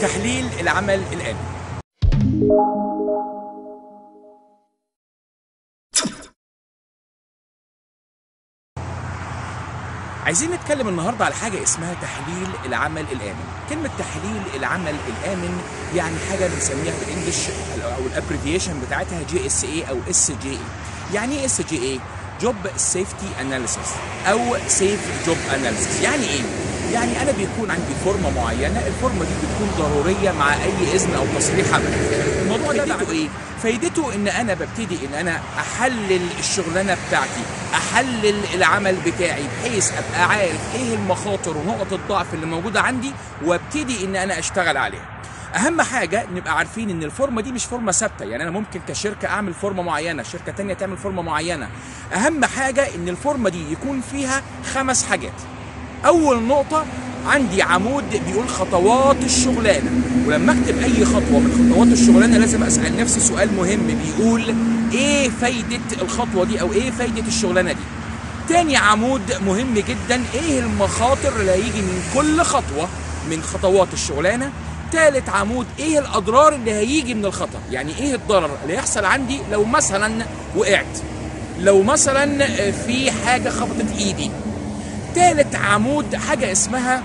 تحليل العمل الآمن عايزين نتكلم النهارده على حاجه اسمها تحليل العمل الامن كلمه تحليل العمل الامن يعني حاجه بنسميها بالانجلش او الابريفيشن بتاعتها جي اس اي او اس جي اي يعني ايه اس جي اي جوب سيفتي اناليسيس او سيف جوب اناليسيس يعني ايه يعني انا بيكون عندي فورمه معينه الفورمه دي بتكون ضروريه مع اي اذن او تصريح عمل الموضوع ده فايدته ايه فايدته ان انا ببتدي ان انا احلل الشغلانه بتاعتي احلل العمل بتاعي بحيث ابقى عارف ايه المخاطر ونقط الضعف اللي موجوده عندي وابتدي ان انا اشتغل عليها اهم حاجه نبقى عارفين ان الفورمه دي مش فورمه ثابته يعني انا ممكن كشركه اعمل فورمه معينه شركه تانية تعمل فورمه معينه اهم حاجه ان الفورمه دي يكون فيها خمس حاجات اول نقطه عندي عمود بيقول خطوات الشغلانه ولما اكتب اي خطوه من خطوات الشغلانه لازم اسال نفسي سؤال مهم بيقول ايه فايده الخطوه دي او ايه فايده الشغلانه دي تاني عمود مهم جدا ايه المخاطر اللي هيجي من كل خطوه من خطوات الشغلانه تالت عمود ايه الاضرار اللي هيجي من الخطر يعني ايه الضرر اللي يحصل عندي لو مثلا وقعت لو مثلا في حاجه خبطت ايدي تالت عمود حاجه اسمها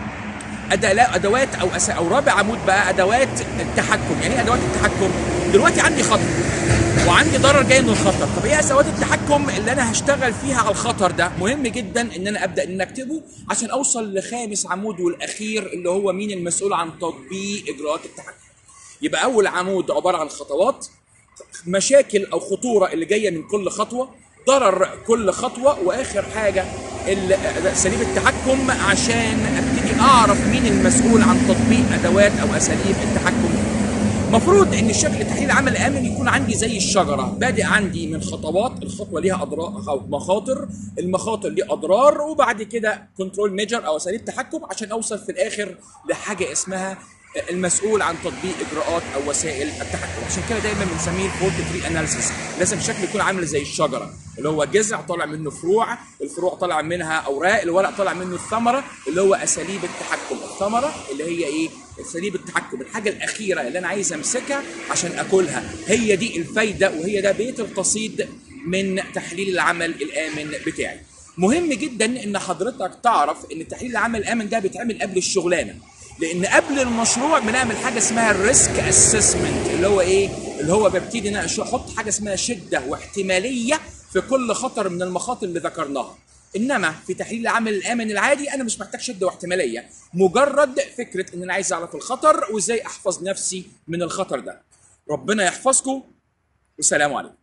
ادوات او أس... او رابع عمود بقى ادوات التحكم يعني ايه ادوات التحكم دلوقتي عندي خطر وعندي ضرر جاي من الخطر طب ايه ادوات التحكم اللي انا هشتغل فيها على الخطر ده مهم جدا ان انا ابدا ان اكتبه عشان اوصل لخامس عمود والاخير اللي هو مين المسؤول عن تطبيق اجراءات التحكم يبقى اول عمود عباره عن خطوات مشاكل او خطوره اللي جايه من كل خطوه ضرر كل خطوه واخر حاجه اساليب التحكم عشان ابتدي اعرف مين المسؤول عن تطبيق ادوات او اساليب التحكم مفروض ان الشكل تحليل عمل امن يكون عندي زي الشجره بادئ عندي من خطوات الخطوه ليها اضرار او مخاطر المخاطر ليه اضرار وبعد كده كنترول ميجر او اساليب تحكم عشان اوصل في الاخر لحاجه اسمها المسؤول عن تطبيق اجراءات او وسائل التحكم عشان كده دايما بنسميه الفولت تري اناليسيس لازم الشكل يكون عامل زي الشجره اللي هو جذع طالع منه فروع الفروع طالع منها اوراق الورق طالع منه الثمره اللي هو اساليب التحكم الثمره اللي هي ايه اساليب التحكم الحاجه الاخيره اللي انا عايز امسكها عشان اكلها هي دي الفايده وهي ده بيت القصيد من تحليل العمل الامن بتاعي مهم جدا ان حضرتك تعرف ان تحليل العمل الامن ده بيتعمل قبل الشغلانه لان قبل المشروع بنعمل حاجه اسمها الريسك اسسمنت اللي هو ايه اللي هو ببتدي ان احط حاجه اسمها شده واحتماليه في كل خطر من المخاطر اللي ذكرناها انما في تحليل العمل الامن العادي انا مش محتاج شده واحتماليه مجرد فكره ان انا عايز اعرف الخطر وازاي احفظ نفسي من الخطر ده ربنا يحفظكم والسلام عليكم